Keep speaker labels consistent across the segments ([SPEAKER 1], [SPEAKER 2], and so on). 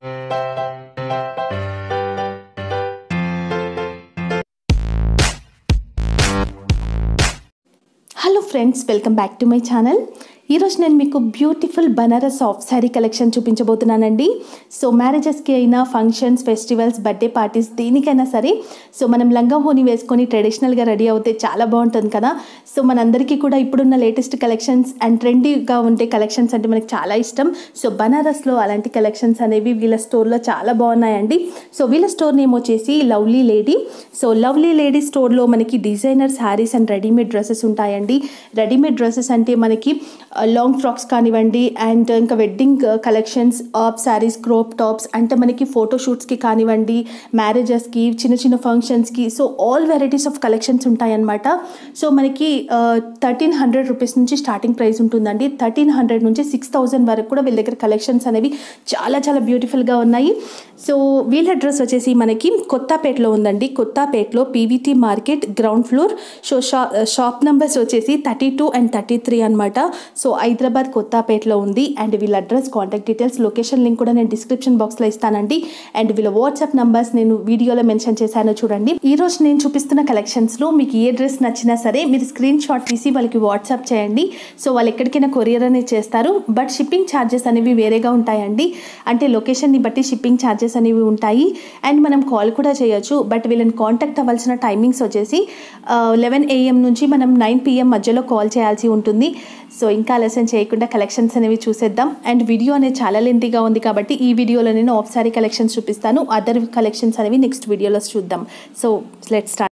[SPEAKER 1] Hello friends welcome back to my channel ఈరోజు నేను మీకు beautiful Banaras soft sari collection చూపించబోతున్నానండి సో మ్యారేజెస్కి అయినా ఫంక్షన్స్ ఫెస్టివల్స్ బర్త్డే పార్టీస్ దేనికైనా సరే సో మనం లంగా హోని వేసుకొని ట్రెడిషనల్గా రెడీ అవుతే చాలా బాగుంటుంది కదా సో మనందరికీ కూడా ఇప్పుడున్న లేటెస్ట్ కలెక్షన్స్ అండ్ ట్రెండీగా ఉండే కలెక్షన్స్ అంటే మనకి చాలా ఇష్టం సో బనారస్లో అలాంటి కలెక్షన్స్ అనేవి వీళ్ళ స్టోర్లో చాలా బాగున్నాయండి సో వీళ్ళ స్టోర్ నేమ్ వచ్చేసి lovely lady so lovely lady స్టోర్లో మనకి designer saris and readymade dresses ఉంటాయండి రెడీమేడ్ డ్రెస్సెస్ అంటే మనకి లాంగ్ ఫ్రాక్స్ కానివ్వండి అండ్ ఇంకా wedding collections half saris crop tops అంటే మనకి ఫోటోషూట్స్కి కానివ్వండి మ్యారేజెస్కి చిన్న చిన్న ఫంక్షన్స్కి so all varieties of collections ఉంటాయన్నమాట సో మనకి థర్టీన్ హండ్రెడ్ రూపీస్ నుంచి స్టార్టింగ్ ప్రైస్ ఉంటుందండి థర్టీన్ హండ్రెడ్ నుంచి సిక్స్ థౌజండ్ వరకు కూడా వీళ్ళ దగ్గర కలెక్షన్స్ అనేవి చాలా చాలా బ్యూటిఫుల్గా ఉన్నాయి సో వీళ్ళ అడ్రస్ వచ్చేసి మనకి కొత్తపేటలో ఉందండి కొత్తపేటలో PVT market ground floor so షా షాప్ నెంబర్స్ వచ్చేసి thirty two and thirty three అనమాట సో హైదరాబాద్ కొత్తపేటలో ఉంది అండ్ వీళ్ళ address contact details location link కూడా నేను డిస్క్రిప్షన్ బాక్స్లో ఇస్తానండి అండ్ వీళ్ళ వాట్సాప్ నంబర్స్ నేను వీడియోలో మెన్షన్ చేశాను చూడండి ఈ రోజు నేను చూపిస్తున్న కలెక్షన్స్లో మీకు ఏ డ్రెస్ నచ్చినా సరే మీరు స్క్రీన్ షాట్ తీసి వాళ్ళకి వాట్సాప్ చేయండి సో వాళ్ళు ఎక్కడికైనా కొరియర్ అనేది చేస్తారు బట్ షిప్పింగ్ ఛార్జెస్ అనేవి వేరేగా ఉంటాయండి అంటే లొకేషన్ని బట్టి షిప్పింగ్ ఛార్జెస్ అనేవి ఉంటాయి అండ్ మనం కాల్ కూడా చేయొచ్చు బట్ వీళ్ళని కాంటాక్ట్ అవ్వాల్సిన టైమింగ్స్ వచ్చేసి లెవెన్ ఏఎం నుంచి మనం నైన్ పిఎం మధ్యలో కాల్ చేయాల్సి ఉంటుంది సో ఇంకా ఆలస్యం చేయకుండా కలెక్షన్స్ అనేవి చూసేద్దాం అండ్ వీడియో అనేది చాలా లెంతీగా ఉంది కాబట్టి ఈ వీడియోలో నేను ఆఫ్ సారీ కలెక్షన్స్ చూపిస్తాను అదర్ కలెక్షన్స్ అనేవి నెక్స్ట్ వీడియోలో చూద్దాం so let start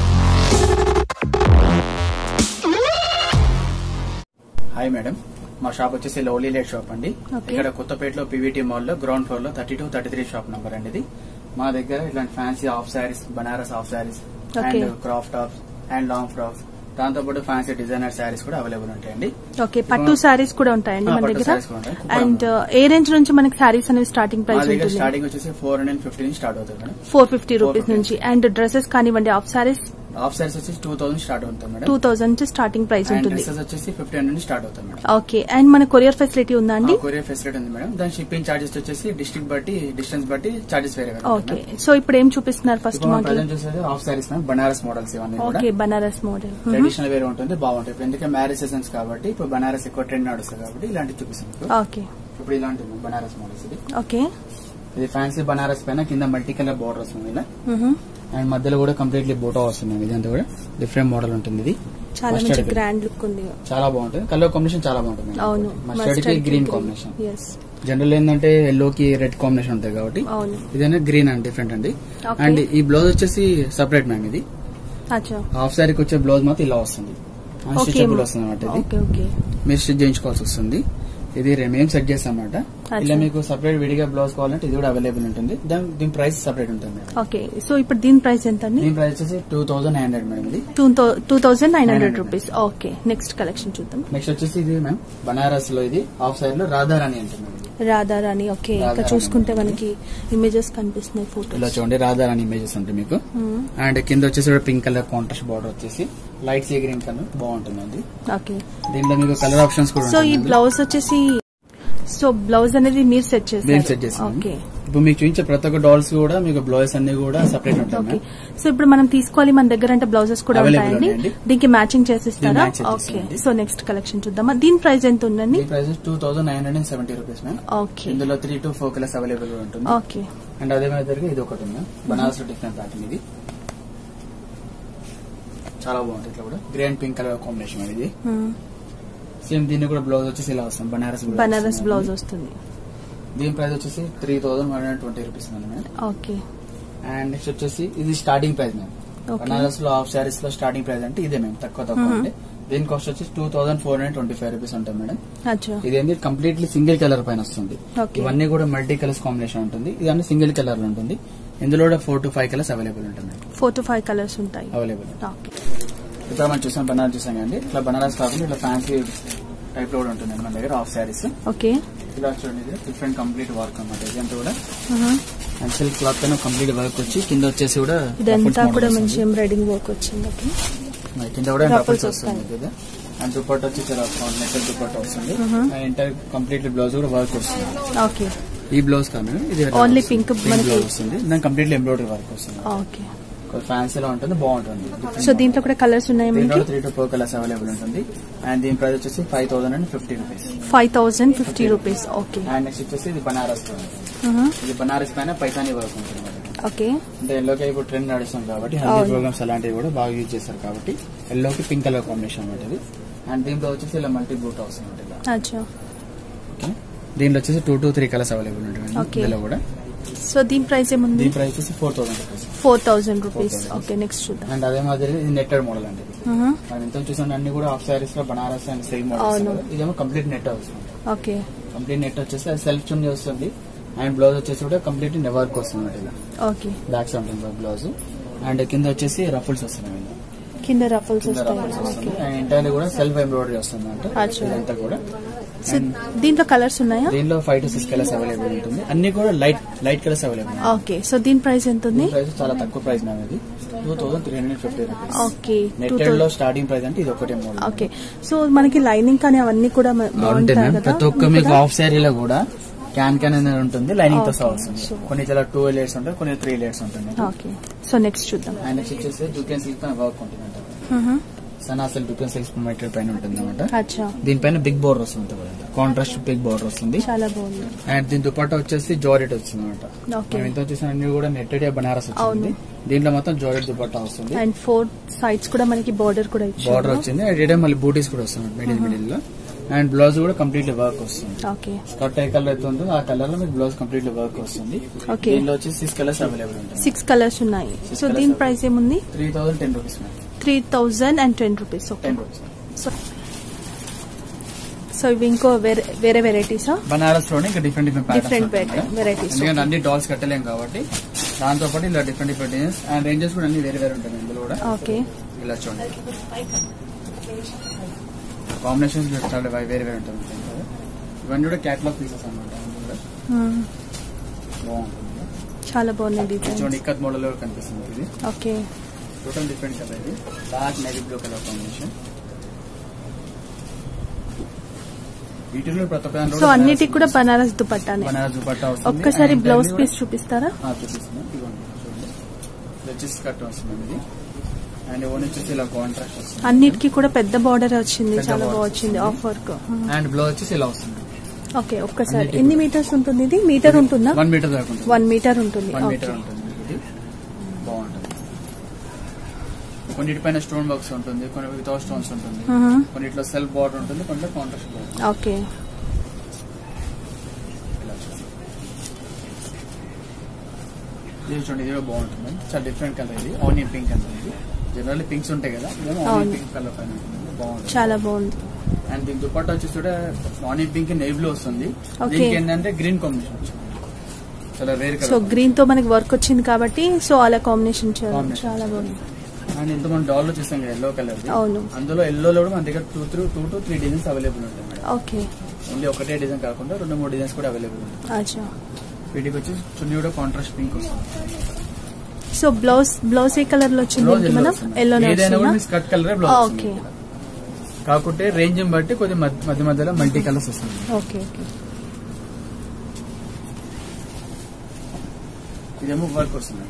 [SPEAKER 2] hi madam మా షాప్ వచ్చేసి లవ్లీ లేట్ షాప్ అండి
[SPEAKER 1] Okay.
[SPEAKER 2] ఇక్కడ కొత్తపేటలో పీవీటీ మాల్ లో గ్రౌండ్ ఫ్లోర్ లో thirty two thirty three shop number అండి ఇది మా దగ్గర ఇట్లాంటి fancy half saris Banaras half saris
[SPEAKER 1] Okay.
[SPEAKER 2] And crop tops and long frocks దాంతో పాటు ఫ్యాన్సీ డిజైనర్ శారీస్ కూడా అవైలబుల్ ఉంటాయండి
[SPEAKER 1] ఓకే పట్టు శారీస్ కూడా ఉంటాయండి
[SPEAKER 2] ఆ,
[SPEAKER 1] మన
[SPEAKER 2] పట్టు
[SPEAKER 1] దగ్గర
[SPEAKER 2] sarees కూడా ఉంటాయి. కుప్పడం
[SPEAKER 1] అండ్ ఏ రేంజ్ నుంచి మనకి శారీస్ అనేవి స్టార్టింగ్
[SPEAKER 2] మా
[SPEAKER 1] ప్రైస్
[SPEAKER 2] దగ్గర
[SPEAKER 1] ఉంటుంది
[SPEAKER 2] స్టార్టింగ్ వచ్చేసి ఫోర్ హండ్రెడ్ ఫిఫ్టీ నుంచి స్టార్ట్ అవుతుంది మేడం
[SPEAKER 1] ఫోర్ ఫిఫ్టీ రూపీస్
[SPEAKER 2] 450.
[SPEAKER 1] నుంచి అండ్ డ్రెస్సెస్ కానివ్వండి ఆఫ్ శారీస్
[SPEAKER 2] హాఫ్ శారీస్ వచ్చేసి టూ థౌసండ్ స్టార్ట్ అవుతుంది మేడం
[SPEAKER 1] టూ థౌసండ్ నుంచి స్టార్టింగ్ ప్రైస్
[SPEAKER 2] అండ్
[SPEAKER 1] ఉంటుంది
[SPEAKER 2] డ్రెస్సెస్ వచ్చేసి ఫిఫ్టీ హండ్రెడ్ నుంచి స్టార్ట్ అవుతుంది మేడం
[SPEAKER 1] ఓకే అండ్ మన కొరియర్ ఫెసిలిటీ ఉందా అండి
[SPEAKER 2] కొరియర్ ఫెసిలిటీ ఉంది మేడం దాని షిప్పింగ్ చార్జెస్ వచ్చేసి డిస్ట్రిక్ట్ బట్టి డిస్టెన్స్ బట్టి చార్జెస్ వేరే
[SPEAKER 1] ఓకే సో ఇప్పుడు ఏం చూపిస్తున్నారు ఫస్ట్
[SPEAKER 2] ఇప్పుడు మనం
[SPEAKER 1] మాకి
[SPEAKER 2] ప్రజెంట్ చూసేది half saris ma'am Banaras models ఇవన్నీ కూడా
[SPEAKER 1] ఓకే బనారస్ మోడల్
[SPEAKER 2] ట్రెడిషనల్ వేరే ఉంటుంది బాగుంటాయి ఇప్పుడు ఎందుకంటే మ్యారేజ్ సీజన్స్ కాబట్టి ఇప్పుడు బనారస్ ఎక్కువ ట్రెండ్ నడుస్తుంది కాబట్టి ఇలాంటివి చూపిస్తాం మీకు
[SPEAKER 1] ఓకే
[SPEAKER 2] ఇప్పుడు ఇలాంటి బనారస్ మోడల్స్ ఇది
[SPEAKER 1] ఓకే
[SPEAKER 2] ఇది ఫ్యాన్సీ బనారస్ పైన కింద మల్టీ కలర్ బోర్డర్ వస్తుంది ఇలా అండ్ మధ్యలో కూడా కంప్లీట్లీ బోటో వస్తుంది మ్యామ్ ఇదంతా కూడా డిఫరెంట్ మోడల్ ఉంటుంది ఇది
[SPEAKER 1] చాలా
[SPEAKER 2] Mustard
[SPEAKER 1] మంచి
[SPEAKER 2] green.
[SPEAKER 1] గ్రాండ్ లుక్ ఉంది
[SPEAKER 2] చాలా బాగుంటుంది కలర్ కాంబినేషన్ చాలా బాగుంటుంది ma'am.
[SPEAKER 1] అవును
[SPEAKER 2] మస్టర్డ్ కి గ్రీన్ కాంబినేషన్
[SPEAKER 1] ఎస్
[SPEAKER 2] జనరల్ ఏంటంటే ఎల్లో కి రెడ్ కాంబినేషన్ ఉంటుంది కాబట్టి
[SPEAKER 1] అవును
[SPEAKER 2] ఇదైనా గ్రీన్ అండ్ డిఫరెంట్ అండి
[SPEAKER 1] Okay.
[SPEAKER 2] అండ్ ఈ బ్లౌజ్ వచ్చేసి సపరేట్ మ్యామ్ ఇది
[SPEAKER 1] అచ్చా
[SPEAKER 2] హాఫ్ శారీకి వచ్చే బ్లౌజ్ మాత్రం ఇలా వస్తుంది
[SPEAKER 1] ఓకే
[SPEAKER 2] స్టిచబుల్ వస్తుంది అనమాట ఇది
[SPEAKER 1] ఓకే ఓకే
[SPEAKER 2] మీరు స్టిచ్ చేయించుకోవాల్సి వస్తుంది ఇది రే- మేము సెట్ చేస్తాం అనమాట ఇలా
[SPEAKER 1] అచ్చా.
[SPEAKER 2] మీకు సపరేట్ విడిగా బ్లౌజ్ కావాలంటే ఇది కూడా అవైలబుల్ ఉంటుంది దాని దీని ప్రైస్ సపరేట్ ఉంటుంది మేడం
[SPEAKER 1] ఓకే సో ఇప్పుడు దీని ప్రైస్ ఎంత అండి
[SPEAKER 2] దీని ప్రైస్ వచ్చేసి two thousand nine hundred madam ఇది
[SPEAKER 1] two two thousand nine hundred
[SPEAKER 2] 900
[SPEAKER 1] rupees okay next collection చూద్దాం
[SPEAKER 2] నెక్స్ట్ వచ్చేసి ఇది మ్యామ్ బనారస్ లో ఇది హాఫ్ సైడ్ లో రాధారాణి అంటుంది మేడం ఇది.
[SPEAKER 1] రాధారాణి ఓకే ఇంకా
[SPEAKER 2] రాధారాణి
[SPEAKER 1] చూసుకుంటే
[SPEAKER 2] ఉంటుంది.
[SPEAKER 1] మనకి ఇమేజెస్ కనిపిస్తున్నాయి
[SPEAKER 2] ఇలా
[SPEAKER 1] ఫోటోస్
[SPEAKER 2] చూడండి రాధారాణి ఇమేజెస్ ఉంటాయి మీకు అండ్ కింద వచ్చేసి కూడా పింక్ కలర్ కాంట్రాస్ట్ బార్డర్ వచ్చేసి లైట్ సీ గ్రీన్ కలర్ బాగుంటుంది అది
[SPEAKER 1] ఓకే
[SPEAKER 2] దీంట్లో మీకు కలర్ ఆప్షన్స్ కూడా
[SPEAKER 1] సో ఈ
[SPEAKER 2] ఉంటుంది
[SPEAKER 1] బ్లౌజ్ వచ్చేసి సో బ్లౌజ్ అనేది మీరు సెట్
[SPEAKER 2] మేము
[SPEAKER 1] చేస్తారు
[SPEAKER 2] సెట్ చేస్తాం
[SPEAKER 1] ఓకే
[SPEAKER 2] ఇప్పుడు మీకు చూపించే ప్రతి ఒక్క డాల్స్ కూడా మీకు బ్లౌజెస్ అన్ని కూడా సపరేట్ ఉంటాయి
[SPEAKER 1] ఓకే
[SPEAKER 2] మ్యామ్
[SPEAKER 1] సో ఇప్పుడు మనం తీసుకోవాలి మన దగ్గర అంటే బ్లౌజెస్ కూడా
[SPEAKER 2] Available
[SPEAKER 1] ఉంటాయండి
[SPEAKER 2] ఉన్నాయండి.
[SPEAKER 1] దీనికి మ్యాచింగ్ చేసిస్తారా
[SPEAKER 2] దీనికి match
[SPEAKER 1] ఓకే
[SPEAKER 2] చేసిస్తామండి.
[SPEAKER 1] సో నెక్స్ట్ కలెక్షన్ చూద్దామా దీని ప్రైస్ ఎంత ఉందండి
[SPEAKER 2] ఈ price two thousand nine hundred and seventy rupees ma'am
[SPEAKER 1] okay
[SPEAKER 2] ఇందులో three to four colours available ఉంటుంది
[SPEAKER 1] ఓకే
[SPEAKER 2] అండ్ అదే మాదిరిగా ఇది ఒకటి ఉంది బనారస్ లో డిఫరెంట్ ప్యాటర్న్ ఇది చాలా బాగుంటుంది ఇట్లా కూడా grey and pink colour combination ఇది సేమ్ దీన్ని కూడా బ్లౌజ్ వచ్చేసి ఇలా వస్తుంది బనారస్ blouse
[SPEAKER 1] బనారస్
[SPEAKER 2] వస్తుంది.
[SPEAKER 1] బ్లౌజ్ వస్తుంది
[SPEAKER 2] దీని ప్రైస్ వచ్చేసి three thousand one hundred twenty rupees ma'am
[SPEAKER 1] okay
[SPEAKER 2] and next వచ్చేసి ఇది starting price ma'am
[SPEAKER 1] Okay.
[SPEAKER 2] Banaras లో హాఫ్ శారీస్ లో స్టార్టింగ్ ప్రైస్ అంటే ఇదే మేము తక్కువ తక్కువ
[SPEAKER 1] Mhm.
[SPEAKER 2] అంటే దీని కాస్ట్ వచ్చి two thousand four hundred twenty five rupees ఉంటుంది మేడం
[SPEAKER 1] అచ్చా
[SPEAKER 2] ఇది ఏంటి కంప్లీట్లీ సింగిల్ కలర్ పైన వస్తుంది
[SPEAKER 1] Okay.
[SPEAKER 2] ఇవన్నీ కూడా మల్టీ కలర్స్ కాంబినేషన్ ఉంటుంది ఇది అన్ని సింగిల్ కలర్ లో ఉంటుంది ఇందులో కూడా four to five colours available ఉంటుంది
[SPEAKER 1] ఫోర్ టు ఫైవ్ కలర్స్ ఉంటాయి
[SPEAKER 2] అవైలబుల్
[SPEAKER 1] ఓకే
[SPEAKER 2] ఇప్పుడు మనం చూసాం బనారస్ చూసాం కండి ఇట్లా బనారస్ కాకుండా ఇట్లా ఫ్యాన్సీ టైప్ లో కూడా ఉంటుంది మన దగ్గర హాఫ్ శారీస్
[SPEAKER 1] ఓకే
[SPEAKER 2] ఇలా చూడండి ఇది డిఫరెంట్ కంప్లీట్ వర్క్ అన్నమాట ఇదంతా కూడా అండ్ సిల్క్ క్లాత్ పైన కంప్లీట్ వర్క్ వచ్చి కింద వచ్చేసి కూడా
[SPEAKER 1] ఇదంతా
[SPEAKER 2] ruffles model
[SPEAKER 1] కూడా
[SPEAKER 2] వస్తుంది.
[SPEAKER 1] మంచి ఎంబ్రాయిడింగ్ వర్క్ వచ్చింది ఓకే
[SPEAKER 2] మరి కింద కూడా
[SPEAKER 1] Ruffles
[SPEAKER 2] రఫల్స్
[SPEAKER 1] వస్తాయి.
[SPEAKER 2] వస్తుంది కదా అండ్ దుపట్ట వచ్చి చాలా నెట్ దుపట్ట వస్తుంది అండ్ ఇంటర్ కంప్లీట్ బ్లౌజ్ కూడా వర్క్ వస్తుంది
[SPEAKER 1] ఓకే
[SPEAKER 2] ఈ బ్లౌజ్ కాదు మేడం ఇది
[SPEAKER 1] Only pink మనకి-
[SPEAKER 2] బ్లౌజ్ వస్తుంది దాని కంప్లీట్లీ ఎంబ్రాయిడరీ వర్క్ వస్తుంది
[SPEAKER 1] ఓకే
[SPEAKER 2] ఫ్యాన్సీలో ఉంటుంది బాగుంటుంది
[SPEAKER 1] సో దీంట్లో కూడా కలర్స్ ఉన్నాయి
[SPEAKER 2] దీంట్లో
[SPEAKER 1] మనకి
[SPEAKER 2] three to four colours available ఉంటుంది అండ్ దీని ప్రైస్ వచ్చేసి five thousand and fifty rupees
[SPEAKER 1] five thousand fifty rupees okay
[SPEAKER 2] and next వచ్చేసి ఇది బనారస్ ఇది బనారస్ పైన పైతాని వర్క్ ఉంటుంది మేడం.
[SPEAKER 1] ఓకే
[SPEAKER 2] అంటే ఎల్లోకి ఇప్పుడు ట్రెండ్ నడుస్తుంది కాబట్టి హెల్తీ
[SPEAKER 1] అవును.
[SPEAKER 2] ప్రోగ్రామ్స్ అలాంటివి కూడా బాగా యూజ్ చేస్తారు కాబట్టి ఎల్లోకి పింక్ కలర్ కాంబినేషన్ ఉంటుంది అండ్ దీంట్లో వచ్చేసి ఇలా మల్టీ బూట్ వస్తుంది ఇలా
[SPEAKER 1] అచ్చా
[SPEAKER 2] ఓకే దీంట్లో వచ్చేసి two to three colours available ఉంటుంది
[SPEAKER 1] Okay.
[SPEAKER 2] ఇందులో కూడా
[SPEAKER 1] సో దీని ప్రైస్ ఏముంది
[SPEAKER 2] దీని ప్రైస్ వచ్చేసి four thousand rupees
[SPEAKER 1] four thousand rupees
[SPEAKER 2] 4,000.
[SPEAKER 1] Okay next చూద్దాం
[SPEAKER 2] అండ్ అదే మాదిరి ఇది నెట్టెడ్ మోడల్ అండి ఇది.
[SPEAKER 1] మ్మ్.
[SPEAKER 2] మనం ఎంత చూసాం అన్ని కూడా హాఫ్ సారీస్ లో బనారస్ అండ్ సిల్క్
[SPEAKER 1] అవును.
[SPEAKER 2] మోడల్స్ ఇదేమో కంప్లీట్ నెట్ వస్తుంది
[SPEAKER 1] ఓకే
[SPEAKER 2] కంప్లీట్ నెట్ వచ్చేసి అది సెల్ఫ్ చున్నీ వస్తుంది అండ్ బ్లౌజ్ వచ్చేసి కూడా కంప్లీట్ నెవర్క్ వస్తుంది ఇలా
[SPEAKER 1] ఓకే
[SPEAKER 2] బ్యాక్ సైడ్ ఉంటుంది బ్లౌజ్ అండ్ కింద వచ్చేసి రఫుల్స్ వస్తున్నాయి ఇలా.
[SPEAKER 1] కింద రఫల్స్
[SPEAKER 2] కింద
[SPEAKER 1] వస్తాయి
[SPEAKER 2] రఫుల్స్
[SPEAKER 1] ఓకే
[SPEAKER 2] వస్తుంది అండ్ ఇంటర్నల్ కూడా సెల్ఫ్ ఎంబ్రాయిడరీ వస్తుంది అంటే
[SPEAKER 1] అచ్చా.
[SPEAKER 2] ఇదంతా కూడా
[SPEAKER 1] సో దీంట్లో కలర్స్ ఉన్నాయా
[SPEAKER 2] దీనిలో five to six colours available ఉంటుంది అన్ని కూడా light light colours available
[SPEAKER 1] okay so దీని ప్రైస్ ఎంత ఉంది
[SPEAKER 2] ప్రైస్ చాలా తక్కువ ప్రైస్ మ్యామ్ ఇది two thousand three hundred fifty rupees
[SPEAKER 1] okay two
[SPEAKER 2] netted లో స్టార్టింగ్ ప్రైస్ అంటే ఇది ఒకటే మోడల్
[SPEAKER 1] ఓకే సో మనకి లైనింగ్ కానీ అవన్నీ కూడా మ-
[SPEAKER 2] ఉంటుంది
[SPEAKER 1] బాగుంటాయి
[SPEAKER 2] మ్యామ్
[SPEAKER 1] కదా
[SPEAKER 2] ప్రతి ఒక్క మీకు హాఫ్ శారీలో కూడా క్యాన్ క్యాన్ అనేది ఉంటుంది లైనింగ్ తో సహా వస్తుంది
[SPEAKER 1] sure.
[SPEAKER 2] కొన్ని చాలా టూ లేయర్స్ ఉంటాయి కొన్ని త్రీ లేయర్స్ ఉంటుంది
[SPEAKER 1] ఓకే సో నెక్స్ట్ చూద్దాం
[SPEAKER 2] అండ్ నెక్స్ట్ వచ్చేసి జూకెన్ సిల్క్ పైన వర్క్ ఉంటుంది అంట
[SPEAKER 1] మ్మ్.
[SPEAKER 2] సనా సిల్క్ జూకెన్ సిల్క్ మెటీరియల్ పైన ఉంటుంది అనమాట
[SPEAKER 1] అచ్చా
[SPEAKER 2] దీనిపైన బిగ్ బోర్డర్ వస్తుంది కాంట్రాస్ట్ బిగ్ బోర్డర్ వస్తుంది
[SPEAKER 1] చాలా బాగుంది
[SPEAKER 2] అండ్ దీని దుపట్టా వచ్చేసి జారెట్ వస్తుంది అనమాట
[SPEAKER 1] ఓకే
[SPEAKER 2] మేము ఎంత వచ్చేసి అన్ని కూడా నెట్టెడ్ బనారస్ వచ్చింది దీంట్లో మొత్తం జారెట్ దుపట్టా వస్తుంది
[SPEAKER 1] అండ్ ఫోర్ సైడ్స్ కూడా మనకి బార్డర్ కూడా
[SPEAKER 2] బార్డర్
[SPEAKER 1] ఇచ్చారు
[SPEAKER 2] వచ్చింది అండ్ ఇడే మళ్ళీ బూటీస్ కూడా వస్తుంది మిడిల్ మిడిల్ లో అండ్ బ్లౌజ్ కూడా కంప్లీట్లీ వర్క్ వస్తుంది
[SPEAKER 1] ఓకే
[SPEAKER 2] స్కర్ట్ ఏ కలర్ అయితే ఉంటుందో ఆ కలర్ లో మీకు బ్లౌజ్ కంప్లీట్లీ వర్క్ వస్తుంది
[SPEAKER 1] Okay.
[SPEAKER 2] దీనిలో వచ్చి సిక్స్ కలర్స్ అవైలబుల్ ఉంటాయి
[SPEAKER 1] సిక్స్ కలర్స్ ఉన్నాయి
[SPEAKER 2] Six
[SPEAKER 1] సో
[SPEAKER 2] colours
[SPEAKER 1] దీని
[SPEAKER 2] are-
[SPEAKER 1] ప్రైస్ ఏముంది
[SPEAKER 2] three thousand ten rupees ma'am
[SPEAKER 1] three thousand and ten rupees okay
[SPEAKER 2] ten rupees
[SPEAKER 1] so so ఇవి ఇంకో వేరే వేరే వెరైటీసా
[SPEAKER 2] బనారస్ లోనే ఇంకా different different
[SPEAKER 1] Different
[SPEAKER 2] patterns
[SPEAKER 1] varieties,
[SPEAKER 2] ఎందుకంటే అన్ని డాల్స్ కట్టలేం కాబట్టి దాంతో పాటు ఇలా different different designs and ranges కూడా అన్ని వేరే వేరే ఉంటాయి ఇందులో కూడా
[SPEAKER 1] ఓకే
[SPEAKER 2] ఇలా చూడండి కాంబినేషన్స్ చాలా వేరే వేరే ఉంటాయి కదా. ఇవన్నీ కూడా క్యాటలాగ్ పీసెస్ అన్నమాట ఇవన్నీ కూడా బాగుంటుంది
[SPEAKER 1] చాలా బాగున్నాయి
[SPEAKER 2] ఇది
[SPEAKER 1] డిజైన్
[SPEAKER 2] చూడండి ఇక్కత్ మోడల్ లో కనిపిస్తుంది ఇది
[SPEAKER 1] ఓకే
[SPEAKER 2] టోటల్ డిఫరెంట్ కలర్ ఇది dark navy blue colour combination వీటిలో ప్రతి ఒక్క దాంట్లో
[SPEAKER 1] సో
[SPEAKER 2] కూడా
[SPEAKER 1] అన్నిటికి కూడా
[SPEAKER 2] బనారస్
[SPEAKER 1] బనారస్ దుపట్టానే
[SPEAKER 2] బనారస్ దుపట్టా వస్తుంది
[SPEAKER 1] ఒక్కసారి
[SPEAKER 2] And
[SPEAKER 1] బ్లౌజ్
[SPEAKER 2] ఇవన్నీ
[SPEAKER 1] పీస్
[SPEAKER 2] కూడా-
[SPEAKER 1] చూపిస్తారా
[SPEAKER 2] ఆ, చూపిస్తున్నాం ఇదిగోండి చూడండి ఇది వచ్చేసి కట్ వస్తుంది ఇది అండ్ ఓన్ వచ్చేసి ఇలా కాంట్రాక్ట్ వస్తుంది
[SPEAKER 1] అన్నిటికీ కూడా పెద్ద బార్డర్ వచ్చింది
[SPEAKER 2] పెద్ద
[SPEAKER 1] చాలా
[SPEAKER 2] border
[SPEAKER 1] బాగా వచ్చింది
[SPEAKER 2] వచ్చింది.
[SPEAKER 1] ఆఫ్ వర్క్
[SPEAKER 2] అండ్ బ్లౌజ్ వచ్చేసి ఇలా వస్తుంది
[SPEAKER 1] ఓకే ఒక్కసారి
[SPEAKER 2] అన్నిటికీ
[SPEAKER 1] ఎన్ని మీటర్స్ ఉంటుంది ఇది మీటర్ ఉంటుందా
[SPEAKER 2] వన్ మీటర్ దాకా ఉంటుంది
[SPEAKER 1] వన్ మీటర్ ఉంటుంది
[SPEAKER 2] వన్
[SPEAKER 1] ఓకే
[SPEAKER 2] మీటర్ ఉంటుంది ఇది బాగుంటుంది కొన్నిటిపైన స్టోన్ వర్క్స్ ఉంటుంది కొన్ని వితౌట్ స్టోన్స్ ఉంటుంది కొన్నిట్లో సెల్ఫ్ బార్డర్ ఉంటుంది కొన్ని కాంట్రాస్ట్ బార్డర్
[SPEAKER 1] ఓకే
[SPEAKER 2] ఇలా చూడండి. ఇది చూడండి ఇది కూడా బాగుంటుంది చాలా డిఫరెంట్ కలర్ ఇది ఆనియన్ పింక్ అంటారు ఇది జనరల్లీ పింక్స్ ఉంటాయి కదా ఇదేమో ఆనియన్
[SPEAKER 1] అవును.
[SPEAKER 2] పింక్ కలర్ పైన ఉంటుంది బాగుంటుంది
[SPEAKER 1] చాలా బాగుంది
[SPEAKER 2] అండ్ దీని దుపట్టా వచ్చేసి కూడా ఆనియన్ పింక్ నేవీ బ్లూ వస్తుంది
[SPEAKER 1] Okay.
[SPEAKER 2] దీనికి ఏంటంటే గ్రీన్ కాంబినేషన్ వచ్చింది చాలా రేర్
[SPEAKER 1] సో
[SPEAKER 2] కలర్
[SPEAKER 1] గ్రీన్ తో మనకి వర్క్ వచ్చింది కాబట్టి సో అలా కాంబినేషన్
[SPEAKER 2] Combination.
[SPEAKER 1] చాలా బాగుంది
[SPEAKER 2] అండ్ ఇంత మనం డాల్ లో చూస్తాం కదా ఎల్లో కలర్
[SPEAKER 1] అవును.
[SPEAKER 2] అందులో ఎల్లోలో కూడా మన దగ్గర two three two to three designs available ఉంటాయి మేడం
[SPEAKER 1] ఓకే
[SPEAKER 2] ఓన్లీ ఒకటే డిజైన్ కాకుండా రెండు మూడు డిజైన్స్ కూడా అవైలబుల్ ఉంటాయి
[SPEAKER 1] అచ్చా
[SPEAKER 2] వీటికి వచ్చి చున్నీ కూడా కాంట్రాస్ట్ పింక్ వస్తుంది
[SPEAKER 1] సో బ్లౌజ్ బ్లౌజ్ ఏ కలర్ లో వచ్చింది
[SPEAKER 2] బ్లౌజ్
[SPEAKER 1] ఏంటి
[SPEAKER 2] ఎల్లో
[SPEAKER 1] మనం
[SPEAKER 2] వస్తుంది.
[SPEAKER 1] ఎల్లోనే
[SPEAKER 2] ఏదైనా కూడా మీ
[SPEAKER 1] వస్తుందా
[SPEAKER 2] స్కర్ట్ కలర్ బ్లౌజ్ వస్తుంది
[SPEAKER 1] ఓకే
[SPEAKER 2] ఇక్కడ. కాకుంటే రేంజ్ బట్టి కొద్ది మధ్య మధ్య మధ్యలో మల్టీ కలర్స్ వస్తుంది
[SPEAKER 1] ఓకే ఓకే
[SPEAKER 2] ఇదేమో వర్క్ వస్తుంది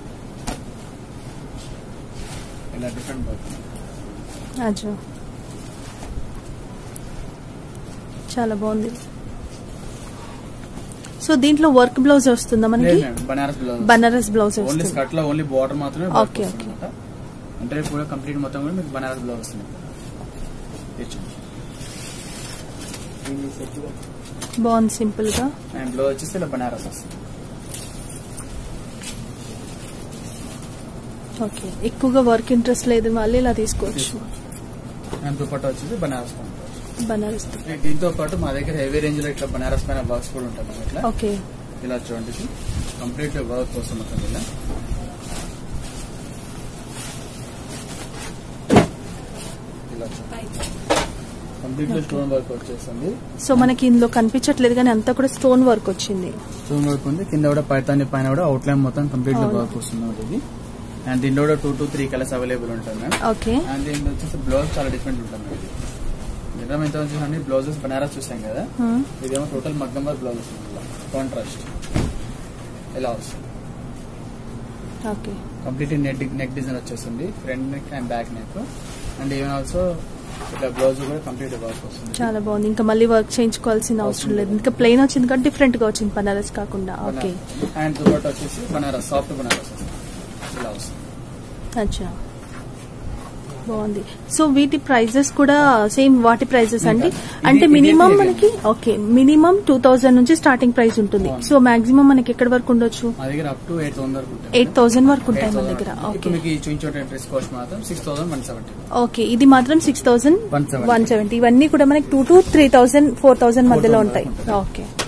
[SPEAKER 2] ఇలా డిఫరెంట్ వర్క్
[SPEAKER 1] అచ్చా చాలా బాగుంది సో దీంట్లో వర్క్ బ్లౌజ్ వస్తుందా మనకి
[SPEAKER 2] లేదు madam, Banaras blouse
[SPEAKER 1] Banaras blouse
[SPEAKER 2] only
[SPEAKER 1] వస్తుంది
[SPEAKER 2] స్కర్ట్ లో ఓన్లీ బార్డర్ మాత్రమే
[SPEAKER 1] Okay, okay.
[SPEAKER 2] అంటే కూడా కంప్లీట్ మొత్తం కూడా మీకు బనారస్ బ్లౌజ్ వస్తుంది ఇది చూడండి.
[SPEAKER 1] బాగుంది సింపుల్ గా
[SPEAKER 2] అండ్ బ్లౌజ్ వచ్చేసి ఇలా బనారస్ వస్తుంది
[SPEAKER 1] ఓకే ఎక్కువగా వర్క్ ఇంట్రెస్ట్ లేదు వాళ్ళు ఇలా తీసుకోవచ్చు
[SPEAKER 2] అండ్ దుపట్టా వచ్చేసి బనారస్ కాంట్రాస్ట్.
[SPEAKER 1] బనారస్
[SPEAKER 2] దీంతో పాటు మా దగ్గర హెవీ రేంజ్ లో ఇట్లా బనారస్ పైన వర్క్స్ కూడా ఉంటాయి మనకి ఇట్లా
[SPEAKER 1] ఓకే
[SPEAKER 2] ఇలా చూడండి కంప్లీట్ వర్క్ వస్తుంది మొత్తం ఇలా ఇలా కంప్లీట్ స్టోన్ వర్క్ వచ్చేస్తుంది
[SPEAKER 1] సో మనకి ఇందులో కనిపించట్లేదు కానీ అంతా కూడా స్టోన్ వర్క్ వచ్చింది
[SPEAKER 2] స్టోన్ వర్క్ ఉంది కింద కూడా పైతాని పైన కూడా అవుట్ లైన్ మొత్తం కంప్లీట్
[SPEAKER 1] అవును.
[SPEAKER 2] వర్క్ వస్తుంది ఒకటి ఇది అండ్ దీంట్లో కూడా two to three colours available ఉంటాయి మ్యామ్
[SPEAKER 1] ఓకే
[SPEAKER 2] అండ్ దీంట్లో వచ్చేసి బ్లౌజ్ చాలా డిఫరెంట్ ఉంటుంది మ్యామ్ ఇది నిజం ఎంత వచ్చేసి బ్లౌజెస్ బనారస్ చూసాం కదా
[SPEAKER 1] Hmm.
[SPEAKER 2] ఇదేమో టోటల్ మగ్గం వర్క్ బ్లౌజ్ వస్తుంది కాంట్రాస్ట్ ఇలా వస్తుంది
[SPEAKER 1] okay
[SPEAKER 2] complete neck neck design వచ్చేస్తుంది front neck and back neck and even also ఇట్లా బ్లౌజ్ కూడా కంప్లీట్ వర్క్ వస్తుంది
[SPEAKER 1] చాలా బాగుంది ఇంకా మళ్ళీ వర్క్ చేయించుకోవాల్సిన అవసరం లేదు ఇంకా ప్లెయిన్ వచ్చింది కాబట్టి డిఫరెంట్ గా వచ్చింది బనారస్ కాకుండా ఓకే
[SPEAKER 2] అండ్ దుపట్టా వచ్చేసి బనారస్ సాఫ్ట్ బనారస్ వస్తుంది ఇలా వస్తుంది
[SPEAKER 1] అచ్చా బాగుంది సో వీటి ప్రైజెస్ కూడా సేమ్ వాటి ప్రైజెస్ అండి
[SPEAKER 2] ఇది-
[SPEAKER 1] అంటే
[SPEAKER 2] ఇది
[SPEAKER 1] మినిమం
[SPEAKER 2] ఇది
[SPEAKER 1] మనకి ఓకే మినిమం టూ థౌజండ్ నుంచి స్టార్టింగ్ ప్రైస్ ఉంటుంది
[SPEAKER 2] అవును.
[SPEAKER 1] సో మాక్సిమం మనకి ఎక్కడి వరకు ఉండొచ్చు
[SPEAKER 2] మా దగ్గర అప్ టు ఎయిట్ థౌసండ్ వరకు ఉంటాయి
[SPEAKER 1] ఎయిట్ థౌసండ్ వరకు ఉంటాయి మన
[SPEAKER 2] 8,000
[SPEAKER 1] దగ్గర
[SPEAKER 2] ఇప్పుడు
[SPEAKER 1] ఓకే
[SPEAKER 2] మీకు ఈ చూపించే డ్రెస్ కాస్ట్ మాత్రం six thousand one seventy
[SPEAKER 1] okay ఇది మాత్రం సిక్స్ థౌసండ్
[SPEAKER 2] 170.
[SPEAKER 1] వన్ సెవెంటీ ఇవన్నీ కూడా మనకి two to three thousand four thousand మధ్యలో
[SPEAKER 2] 4,000
[SPEAKER 1] ఉంటాయి
[SPEAKER 2] ఉంటుంది.
[SPEAKER 1] ఓకే